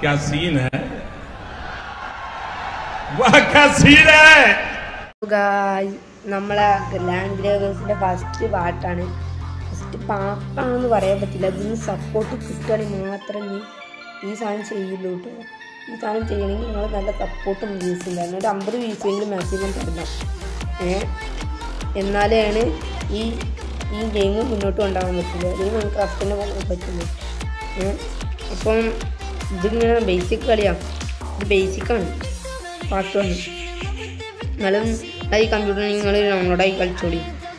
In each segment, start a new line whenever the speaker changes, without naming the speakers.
क्या सीन है वाह क्या सीन है
ഗായ് നമ്മളെ ലാൻഡ് ഗ്രേവേഴ്സിന്റെ ഫസ്റ്റ് പാട്ടാണ് ഫസ്റ്റ് പാട്ടാണെന്ന് പറയാൻ പറ്റില്ല ഇതിന് സപ്പോർട്ട് കിട്ടുകയാണെങ്കിൽ മാത്രമേ നീ ഈ സാധനം ചെയ്യുള്ളൂ കേട്ടോ ഈ സാധനം ചെയ്യണമെങ്കിൽ നിങ്ങൾ നല്ല സപ്പോർട്ടും വ്യൂസും തരണം ഒരു അമ്പത് വ്യൂസെങ്കിലും മാക്സിമം തരണം ഏ എന്നാലാണ് ഈ ഈ ഗെയിം മുന്നോട്ട് കൊണ്ടുപോകാൻ പറ്റുള്ളൂ അല്ലെങ്കിൽ നമുക്ക് ക്രാഫ്റ്റിനെ പോകാൻ പറ്റുള്ളൂ ഏ അപ്പം ഇതിങ്ങനെ ബേസിക് കളിയാണ് ഇത് ബേസിക്കാണ് പാട്ടുമാണ് നിങ്ങളും ഈ കമ്പ്യൂട്ടറിൽ നിങ്ങൾ ഡൗൺലോഡായി കളിച്ചോളി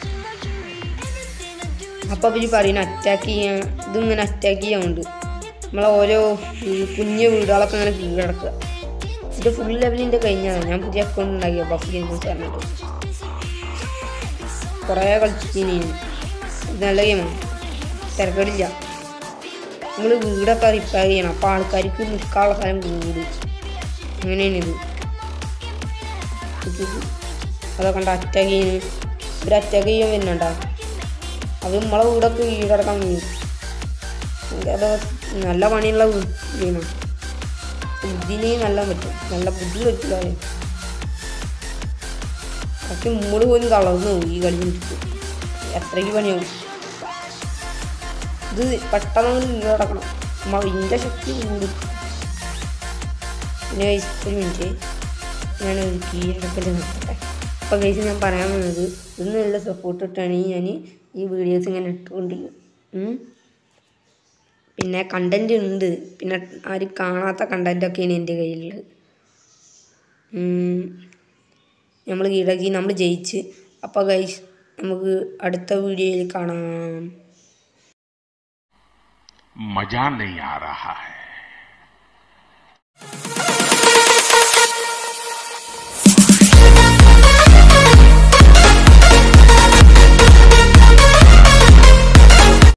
അപ്പോൾ അവർ പറയുന്ന അറ്റാക്ക് ചെയ്യാൻ ഇതിങ്ങനെ അറ്റാക്ക് ചെയ്യാറുണ്ട് നമ്മളെ ഓരോ ഈ കുഞ്ഞു വീടുകളൊക്കെ ഇങ്ങനെ കീഴടക്കുക ഇത് ഫുൾ ലെവലിൻ്റെ കഴിഞ്ഞതാണ് ഞാൻ പുതിയ അക്കൗണ്ട് ഉണ്ടാക്കിയ ബഫ് ഗെയിംസ് പറഞ്ഞിട്ട് കുറേ കളിച്ചിനി ഇത് നല്ല ഗെയിമാണ് തിരക്കടില്ല നമ്മൾ വീടൊക്കെ റിപ്പയർ ചെയ്യണം അപ്പോൾ ആൾക്കാർക്ക് നിൽക്കാനുള്ള സ്ഥലം വീട് അങ്ങനെയാണ് ഇത് ഇത് അതൊക്കെ കണ്ട അറ്റാക്ക് ചെയ്യുന്നു ഒരു അറ്റാക്ക് ചെയ്യാൻ വരുന്നുണ്ടോ അത് നമ്മളെ വീടൊക്കെ കീഴടക്കാൻ കഴിയും അത് നല്ല പണിയുള്ള ഗെയിമാണ് ബുദ്ധിനെ നല്ല പറ്റും നല്ല ബുദ്ധി പറ്റില്ല പക്ഷെ മുമ്പ് പോലും തളർന്നു പോകും ഈ കളി കളിച്ചിട്ട് എത്രയ്ക്ക് പണിയാവും ഇത് പെട്ടെന്ന് കീഴടക്കണം നമ്മൾ ഇതിൻ്റെ ശക്തി കൂടും പിന്നെ guys, ഒരു മിനിറ്റ് ഞാൻ ഒരു കീഴടക്കൽ നിർത്തട്ടെ അപ്പോൾ കേസ് ഞാൻ പറയാൻ വന്നത് ഇന്നുള്ള സപ്പോർട്ട് ഇട്ടാണെങ്കിൽ ഞാൻ ഈ വീഡിയോസ് ഇങ്ങനെ ഇട്ടുകൊണ്ടിരിക്കും ഉം. പിന്നെ കണ്ടൻറ് ഉണ്ട് പിന്നെ ആരും കാണാത്ത കണ്ടൻറ്റൊക്കെയാണ് എൻ്റെ കയ്യിലുള്ളത് നമ്മൾ കീഴടക്കി നമ്മൾ ജയിച്ച് അപ്പോൾ ഗൈസ് നമുക്ക് അടുത്ത വീഡിയോയിൽ കാണാം
मजा नहीं आ रहा है